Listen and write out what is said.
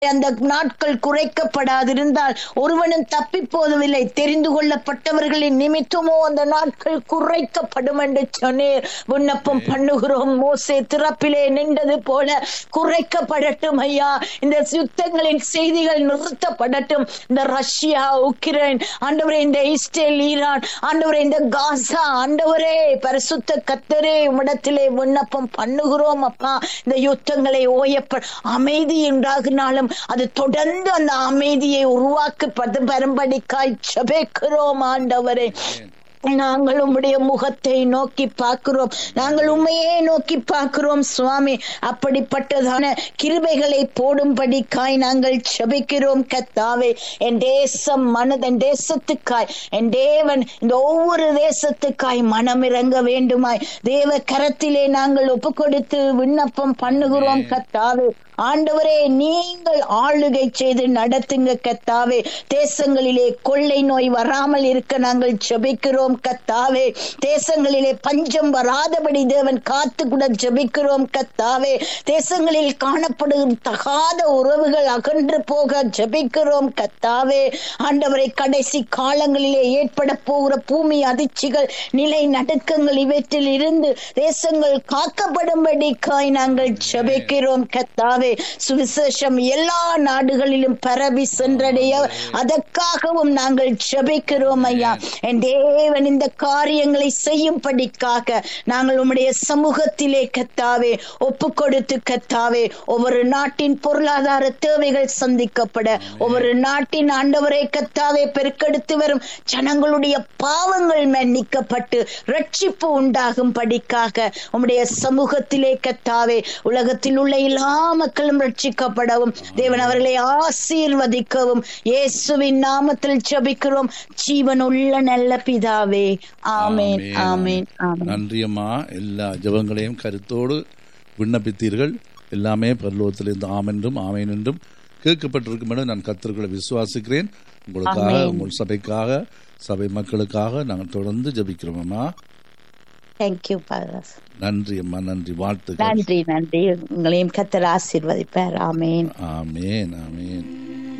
அந்த நாட்கள் குறைக்கப்படாதிருந்தால் ஒருவனும் தப்பி போவதில்லை தெரிந்து கொள்ளப்பட்டவர்களின் நிமித்தமோ அந்த நாட்கள் குறைக்கப்படும் என்று சொன்னீர் விண்ணப்பம் பண்ணுகிறோம் மோசே திறப்பிலே நின்றது போல குறைக்கப்படட்டும் ஐயா இந்த யுத்தங்களின் செய்திகள் நிறுத்தப்படட்டும் இந்த ரஷ்யா உக்ரைன் ஆண்டவரே இந்த இஸ்ரேல் ஈரான் ஆண்டவரே இந்த காசா ஆண்டவரே பரிசுத்த கத்தரே உம்மிடத்திலே விண்ணப்பம் பண்ணுகிறோம் அப்பா இந்த யுத்தங்களை ஓயப்ப அமைதி உண்டாகினாலும் அது தொடர்ந்து அந்த அமைதியை உருவாக்கப்பட்டு பெரும்படிக்காய் ஜெபிக்கிறோம் ஆண்டவரே நாங்கள் உம்முடைய முகத்தை நோக்கி பார்க்கிறோம் நாங்கள் உண்மையே நோக்கி பார்க்கிறோம் சுவாமி அப்படிப்பட்டதான கிருபைகளை போடும்படிக்காய் நாங்கள் செபிக்கிறோம் கத்தாவே என் தேசம் மனது என் தேசத்துக்காய் என் தேவன் இந்த ஒவ்வொரு தேசத்துக்காய் மனம் இறங்க வேண்டுமாய் தேவ கரத்திலே நாங்கள் ஒப்பு கொடுத்து விண்ணப்பம் பண்ணுகிறோம் கத்தாவே ஆண்டவரே நீங்கள் ஆளுகை செய்து நடத்துங்க கத்தாவே தேசங்களிலே கொள்ளை நோய் வராமல் இருக்க நாங்கள் ஜெபிக்கிறோம் கத்தாவே தேசங்களிலே பஞ்சம் வராதபடி தேவன் காத்து கூட ஜெபிக்கிறோம் கத்தாவே தேசங்களில் காணப்படும் தகாத உறவுகள் அகன்று போக ஜெபிக்கிறோம் கத்தாவே ஆண்டவரை கடைசி காலங்களிலே ஏற்பட போகிற பூமி அதிர்ச்சிகள் நிலை நடுக்கங்கள் இவற்றில் இருந்து தேசங்கள் காக்கப்படும்படிக்காய் நாங்கள் ஜெபிக்கிறோம் கத்தாவே சுவிசேஷம் எல்லா நாடுகளிலும் பரவி சென்றடைய அதற்காகவும் நாங்கள் ஜெபிக்கிறோம் ஐயா என் தேவன் இந்த காரியங்களை செய்யும்படிக்காக நாங்கள் உம்முடைய சமூகத்திலே கத்தாவே ஒப்பு கொடுத்து கத்தாவே ஒவ்வொரு நாட்டின் பொருளாதார தேவைகள் சந்திக்கப்பட ஒவ்வொரு நாட்டின் ஆண்டவரை கத்தாவே பெருக்கெடுத்து வரும் ஜனங்களுடைய பாவங்கள் மன்னிக்கப்பட்டு ரட்சிப்பு உண்டாகும் படிக்காக உம்முடைய சமூகத்திலே கத்தாவே உலகத்தில் உள்ள எல்லா மக்களும் ரட்சிக்கப்படவும் தேவன் அவர்களை ஆசீர்வதிக்கவும் இயேசுவின் நாமத்தில் ஜெபிக்கிறோம் ஜீவன் உள்ள நல்ல பிதாவே ஆமேன் ஆமேன் ஆமேன் நன்றி அம்மா எல்லா ஜெபங்களையும் கருத்தோடு விண்ணப்பித்தீர்கள் எல்லாமே பரலோகத்திலிருந்து ஆம் என்றும் ஆமேன் என்றும் கேட்கப்பட்டிருக்கும் என நான் கத்தர்களை விசுவாசிக்கிறேன் உங்களுக்காக ஆமென். உங்கள் சபைக்காக சபை மக்களுக்காக நாங்கள் தொடர்ந்து ஜெபிக்கிறோம் அம்மா தேங்க்யூ பாதர் நன்றி அம்மா நன்றி வாழ்த்துக்கள் நன்றி நன்றி உங்களையும் கத்தர் ஆசீர்வதிப்பார் ஆமேன் ஆமேன் ஆமேன்